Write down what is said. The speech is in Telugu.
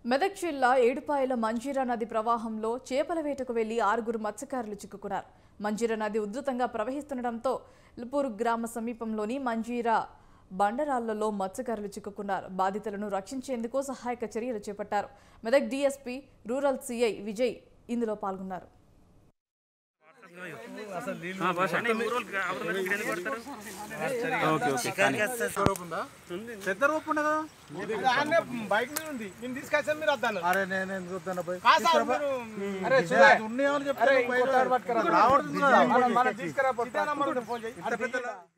మెదక్ జిల్లా ఏడుపాయల మంజీరా నది ప్రవాహంలో చేపల వేటకు వెళ్లి ఆరుగురు మత్స్యకారులు చిక్కుకున్నారు మంజీరా నది ఉధృతంగా ప్రవహిస్తుండటంతో లిపూర్ గ్రామ సమీపంలోని మంజీరా బండరాళ్లలో మత్స్యకారులు చిక్కుకున్నారు బాధితులను రక్షించేందుకు సహాయక చర్యలు చేపట్టారు Medak DSP rural CI Vijay ఇందులో పాల్గొన్నారు పెద్ద రూపు ఉండే కదా బైక్ మీద ఉంది నేను తీసుకొచ్చాను మీరు వద్దాను అరే నేను ఎందుకు వద్దాను పోయి కాదు సార్, మీరు- అరే చూడే. ఉన్నాయని అరే చెప్తాను ఇంకో తాడు పట్టుకురా. రావట్లేదు మనం- మనం తీసుకురా, సీతా నంబర్ ఉంది, ఫోన్ చేయి. ఇంత పెద్ద